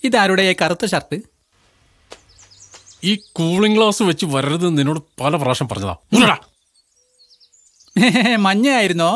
ഇതാരുടെ ഈ കറുത്ത ഷർട്ട് ഈ കൂളിംഗ് ഗ്ലാസ് വെച്ച് വരരുത് നിന്നോട് പല പ്രാവശ്യം പറഞ്ഞതാ ഊരടാ. മഞ്ഞയായിരുന്നോ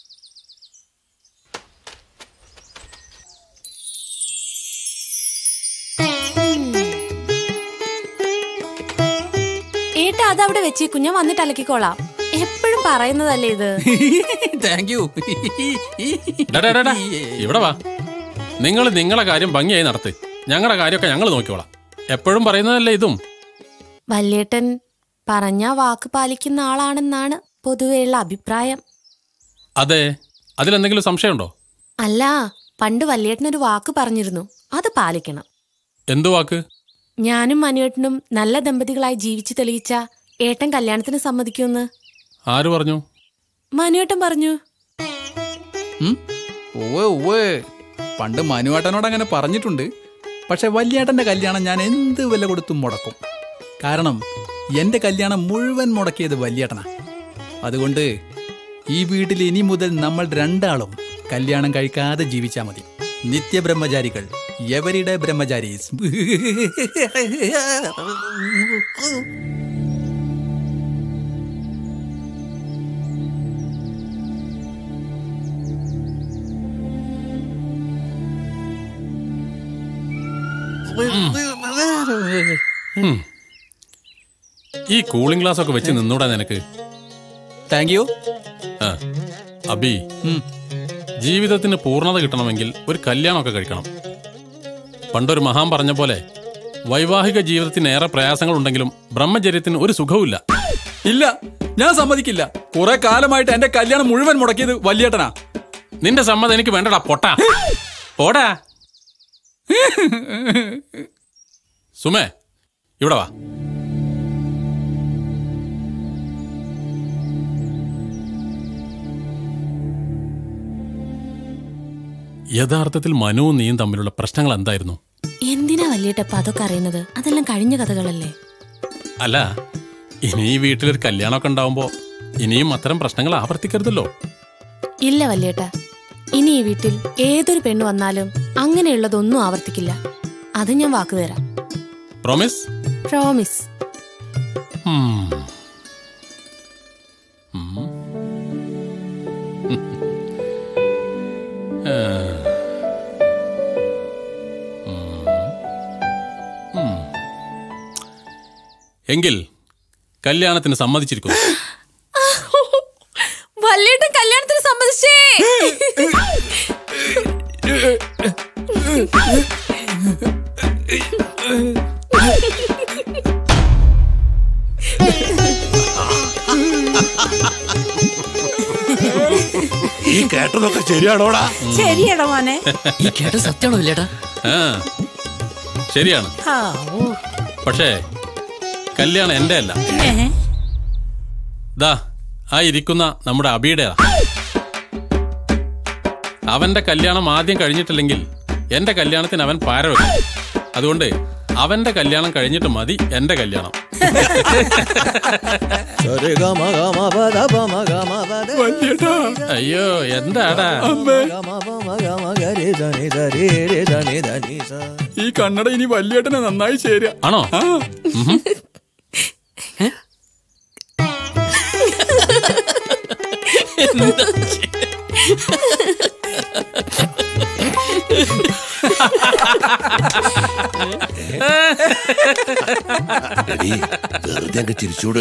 ഏട്ടാ അതവിടെ വെച്ചേക്കും ഞാൻ വന്നിട്ട് അലക്കിക്കോളാം എപ്പോഴും പറയുന്നതല്ലേ ഇത് താങ്ക് യു ഡാ, ഡാ, ഡാ, ഡാ. ഇവിടെ വാ നിങ്ങൾ നിങ്ങളെ കാര്യം ഭംഗിയായി നടത്ത് ഞങ്ങളുടെ കാര്യമൊക്കെ ഞങ്ങൾ നോക്കിക്കോളാം എപ്പോഴും പറയുന്നതല്ലേ ഇതും വല്യേട്ടൻ പറഞ്ഞ വാക്ക് പാലിക്കുന്ന ആളാണെന്നാണ് പൊതുവെയുള്ള അഭിപ്രായം അതെ അതിലെന്തെങ്കിലും സംശയമുണ്ടോ അല്ല പണ്ട് വല്യേട്ടനൊരു വാക്ക് പറഞ്ഞിരുന്നു അത് പാലിക്കണം എന്തു വാക്ക് ഞാനും മനുവേട്ടനും നല്ല ദമ്പതികളായി ജീവിച്ചു തെളിയിച്ച ഏട്ടൻ കല്യാണത്തിന് സമ്മതിക്കുമെന്ന് ആര് പറഞ്ഞു മനുവേട്ടൻ പറഞ്ഞു ഉം? ഉവ്വ് ഉവ്വ് പണ്ട് മനുവേട്ടനോട് അങ്ങനെ പറഞ്ഞിട്ടുണ്ട് പക്ഷെ വല്യേട്ടന്റെ കല്യാണം ഞാൻ എന്ത് വില കൊടുത്തും മുടക്കും കാരണം എന്റെ കല്യാണം മുഴുവൻ മുടക്കിയത് വല്യേട്ടനാ അതുകൊണ്ട് ഈ വീട്ടിൽ ഇനി മുതൽ നമ്മൾ രണ്ടാളും കല്യാണം കഴിക്കാതെ ജീവിച്ചാ മതി നിത്യബ്രഹ്മചാരികൾ എവരിടെ ബ്രഹ്മചാരീസ് ഉം. ഈ കൂളിംഗ് ഗ്ലാസ് ഒക്കെ വെച്ച് നിന്നൂടാ നിനക്ക് താങ്ക് യു ആ അബി ജീവിതത്തിന് പൂർണ്ണത കിട്ടണമെങ്കിൽ ഒരു കല്യാണമൊക്കെ കഴിക്കണം പണ്ടൊരു മഹാൻ പറഞ്ഞ പോലെ വൈവാഹിക ജീവിതത്തിന് ഏറെ പ്രയാസങ്ങൾ ഉണ്ടെങ്കിലും ബ്രഹ്മചര്യത്തിന് ഒരു സുഖവുമില്ല ഇല്ല ഞാൻ സമ്മതിക്കില്ല കുറെ കാലമായിട്ട് എന്റെ കല്യാണം മുഴുവൻ മുടക്കിയത് വല്യേട്ടനാ നിന്റെ സമ്മതം എനിക്ക് വേണ്ടടാ പൊട്ടാ പോടാ സുമേ ഇവിടെ വാ യഥാർത്ഥത്തിൽ മനുവും നീയും തമ്മിലുള്ള പ്രശ്നങ്ങൾ എന്തായിരുന്നു എന്തിനാ വല്യേട്ടപ്പ അതൊക്കെ അറിയുന്നത് അതെല്ലാം കഴിഞ്ഞ കഥകളല്ലേ അല്ല ഇനി ഈ വീട്ടിലൊരു കല്യാണമൊക്കെ ഉണ്ടാവുമ്പോ ഇനിയും അത്തരം പ്രശ്നങ്ങൾ ആവർത്തിക്കരുതല്ലോ ഇല്ല വല്യേട്ട ഇനി ഈ വീട്ടിൽ ഏതൊരു പെണ്ണ് വന്നാലും അങ്ങനെയുള്ളതൊന്നും ആവർത്തിക്കില്ല അത് ഞാൻ വാക്ക് തരാം പ്രോമിസ് പ്രോമിസ് ഉം. ഉം. ആ. ഉം. ഉം. എങ്കിൽ കല്യാണത്തിന് സമ്മതിച്ചിരിക്കുന്നു വല്യേട്ടൻ കല്യാണത്തിന് സമ്മതിച്ചേ ഈ കേട്ടതൊക്കെ ശരിയാണോടാ ശരിയടാ മോനെ ഈ കേട്ട സത്യമാണോ ഇല്ലേട്ടാ ആ ശരിയാണ് ആ, ഓ. പക്ഷേ കല്യാണം എന്റെ അല്ല ഏ? ദാ ആ ഇരിക്കുന്ന നമ്മുടെ അബിയുടേതാ അവന്റെ കല്യാണം ആദ്യം കഴിഞ്ഞിട്ടില്ലെങ്കിൽ എന്റെ കല്യാണത്തിന് അവൻ പാര വെക്കും അതുകൊണ്ട് അവന്റെ കല്യാണം കഴിഞ്ഞിട്ട് മതി എന്റെ കല്യാണം അയ്യോ എന്താടാ ഈ കണ്ണട ഇനി വല്യേട്ടനെ നന്നായി ചേരുക ആണോ ഉഹും. എടീ, വെറുതെ അങ്ങ് ചിരിച്ചൂട്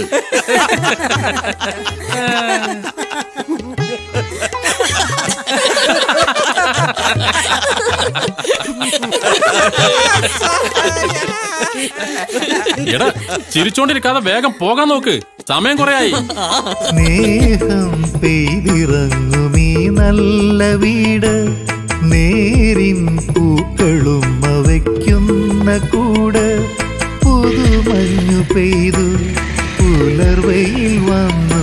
എടാ ചിരിച്ചോണ്ടിരിക്കാതെ വേഗം പോകാൻ നോക്ക് സമയം കുറേ ആയി സ്നേഹം പെയ്തിറങ്ങുമീ നല്ല വീട് നേരിൻ പൂക്കളും അവയ്ക്കുന്ന കൂട് പുതുമഞ്ഞു പെയ്തു പുലർവയിൽ വന്നു